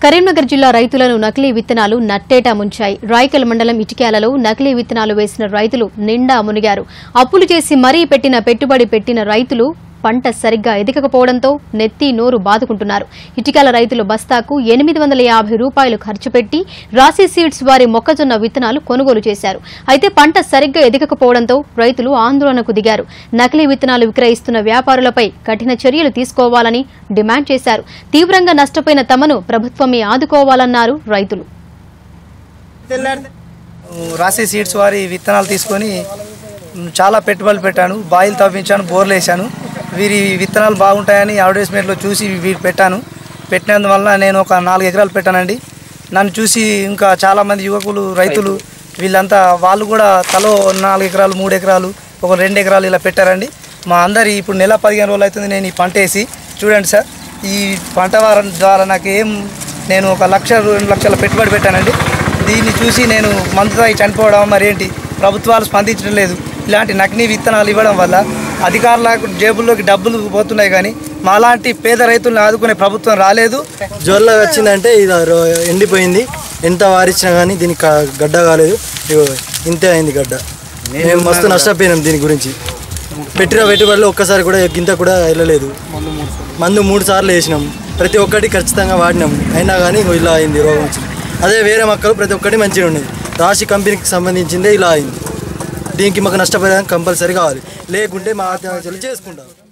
కరీంనగర్ జిల్లా రైతులను నకిలీ విత్తనాలు నట్టేటా ముంచాయి రాయకల్ మండలం ఇటిక్యాలలో నకిలీ విత్తనాలు వేసిన రైతులు నిండా మునిగారు అప్పులు చేసి మరీ పెట్టిన పెట్టుబడి పెట్టిన రైతులు పంట సరిగ్గా ఎదగకపోవడంతో నెత్తి నోరు బాదుకుంటున్నారు ఇటికల రైతులు బస్తాకు ఎనిమిది వందల యాభై రూపాయలు ఖర్చు పెట్టి రాశి సీడ్స్ వారి మొక్కజొన్న విత్తనాలు కొనుగోలు చేశారు అయితే పంట సరిగ్గా ఎదగకపోవడంతో రైతులు ఆందోళనకు దిగారు నకిలీ విత్తనాలు విక్రయిస్తున్న వ్యాపారులపై కఠిన చర్యలు తీసుకోవాలని డిమాండ్ చేశారు తీవ్రంగా నష్టపోయిన తమను ప్రభుత్వమే ఆదుకోవాలన్నారు రైతులు రాశి సీడ్స్ వారి విత్తనాలు తీసుకొని మ్, చాలా పెట్టుబడులు పెట్టాను బాయిలు తవ్వించాను బోర్లు వేసాను వీరి విత్తనాలు బాగుంటాయని అడ్వర్టైజ్మెంట్లో చూసి వీటి పెట్టాను పెట్టినందువల్ల నేను ఒక నాలుగు ఎకరాలు పెట్టానండి నన్ను చూసి ఇంకా చాలామంది యువకులు రైతులు వీళ్ళంతా వాళ్ళు కూడా తలో నాలుగు ఎకరాలు మూడు ఎకరాలు ఒక రెండు ఎకరాలు ఇలా పెట్టారండి మా అందరి ఇప్పుడు నెల పదిహేను రోజులు అవుతుంది నేను ఈ పంట వేసి చూడండి సార్ ఈ పంట వారం ద్వారా నాకు ఏం నేను ఒక లక్ష రెండు లక్షల పెట్టుబడి పెట్టానండి దీన్ని చూసి నేను మందు తాగి చనిపోవడం మరి ఏంటి ప్రభుత్వాలు స్పందించడం లేదు ఇలాంటి నకిలీ విత్తనాలు ఇవ్వడం వల్ల అధికారులకు జేబుల్లోకి డబ్బులు పోతున్నాయి కానీ మాలాంటి పేద రైతులను ఆదుకునే ప్రభుత్వం రాలేదు జ్వరం వచ్చిందంటే ఇది రో- ఎండిపోయింది ఎంత వారిచ్చినా కానీ దీనికి క- గడ్డ కాలేదు ఇగో ఇంతే అయింది గడ్డ మేము మస్తు నష్టపోయినాం దీని గురించి పెట్టిన పెట్టుబడులు ఒక్కసారి కూడా గింత కూడా వెళ్ళలేదు మందు మూడు సార్లు వేసినాం ప్రతి ఒక్కటి ఖచ్చితంగా వాడినాం అయినా కానీ ఇగో ఇలా అయింది రోగం వచ్చింది అదే వేరే మొక్కలు ప్రతి ఒక్కటి మంచిగా ఉండేది రాశి కంపెనీకి సంబంధించిందే ఇలా అయింది దీనికి మాకు నష్టపరిహారం కంపల్సరీ కావాలి లేకుంటే మా ఆత్మహత్యలు చేసుకుంటాం